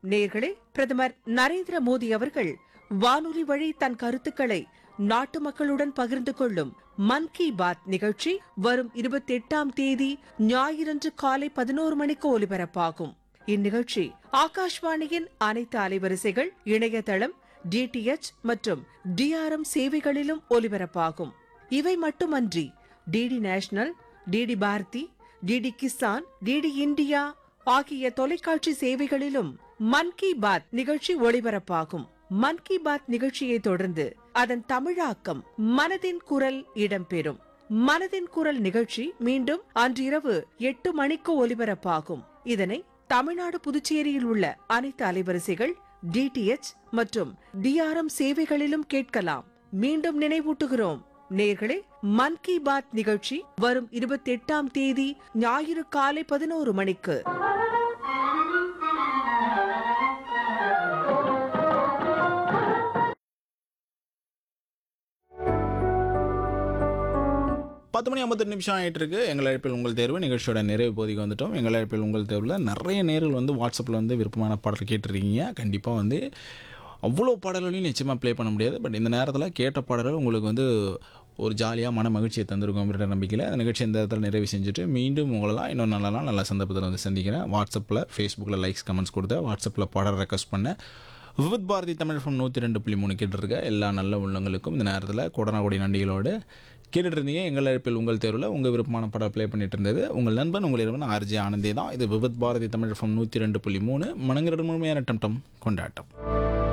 நேர்களே பிரதமர் நரேந்திர மோடி அவர்கள் வானொலி வழி தன் கருத்துக்களை நாட்டு மக்களுடன் பகிர்ந்து கொள்ளும் மன் கி பாத் நிகழ்ச்சி வரும் இருபத்தி எட்டாம் தேதி ஞாயிறன்று காலை பதினோரு மணிக்கு ஒலிபரப்பாகும் இந்நிகழ்ச்சி ஆகாஷ்வாணியின் அனைத்து அலைவரிசைகள் இணையதளம் டிடிஎச் மற்றும் டிஆர்எம் சேவைகளிலும் ஒலிபரப்பாகும் இவை மட்டுமன்றி DD National DD Bharati DD Kisan DD India ஆகிய தொலைக்காட்சி சேவைகளிலும் மன் கி பாத் நிகழ்ச்சி ஒளிபரப்பாகும் மன் கி பாத் நிகழ்ச்சியை தொடர்ந்து அதன் தமிழாக்கம் மனதின் குரல் இடம்பெறும் மனதின் குரல் நிகழ்ச்சி மீண்டும் அன்றிரவு எட்டு மணிக்கு ஒலிபரப்பாகும் இதனை தமிழ்நாடு புதுச்சேரியில் உள்ள அனைத்து அலைவரிசைகள் டிடிஎச் மற்றும் டிஆர்எம் சேவைகளிலும் கேட்கலாம் மீண்டும் நினைவூட்டுகிறோம் நேர்களே மன் கி பாத் நிகழ்ச்சி வரும் இருபத்தி எட்டாம் தேதி ஞாயிறு காலை பதினோரு மணிக்கு பத்து மணி ஐம்பத்தெட்டு நிமிஷம் ஆகிட்டு இருக்கு எங்கள் அழைப்பில் உங்கள் தேர்வு நிகழ்ச்சியோட நிறைவு பகுதிக்கு வந்துட்டோம் எங்கள் அழைப்பில் உங்கள் தேர்வில் நிறைய நேர்கள் வந்து வாட்ஸ்அப்பில் வந்து விருப்பமான பாடல் கேட்டிருக்கீங்க கண்டிப்பாக வந்து அவ்வளோ பாடல்களையும் நிச்சயமாக ப்ளே பண்ண முடியாது பட் இந்த நேரத்தில் கேட்ட பாடல்கள் உங்களுக்கு வந்து ஒரு ஜாலியாக மன மகிழ்ச்சியை தந்திருக்கும் அப்படின்ற நம்பிக்கையில் அந்த நிகழ்ச்சி இந்த இடத்துல நிறைவு செஞ்சுட்டு மீண்டும் உங்களெல்லாம் இன்னும் நல்ல நாள் நல்ல சந்தர்ப்பத்தில் வந்து சந்திக்கிறேன் வாட்ஸ்அப்பில் ஃபேஸ்புக்கில் லைக்ஸ் கமெண்ட்ஸ் கொடுத்த வாட்ஸ்அப்பில் பாடல் ரெக்வஸ்ட் பண்ணேன் விவித் பாரதி தமிழ் ஃப்ரம் நூற்றி ரெண்டு புள்ளி மூணு கேட்டிருக்க எல்லா நல்ல உள்ளங்களுக்கும் இந்த நேரத்தில் கொடனாகுடி நண்டிகளோடு கேட்டுட்டு இருந்தீங்க எங்கள் அழைப்பில் உங்கள் தேர்வில் உங்கள் விருப்பமான படம் ப்ளே பண்ணிட்டு இருந்தது உங்கள் நண்பன் உங்கள் இரவன் ஆர்ஜே ஆனந்தே தான் இது விவித் பாரதி தமிழ் ஃப்ரம் நூற்றி ரெண்டு புள்ளி மூணு மனங்கிற முழுமையான டம் டம் கொண்டாட்டம்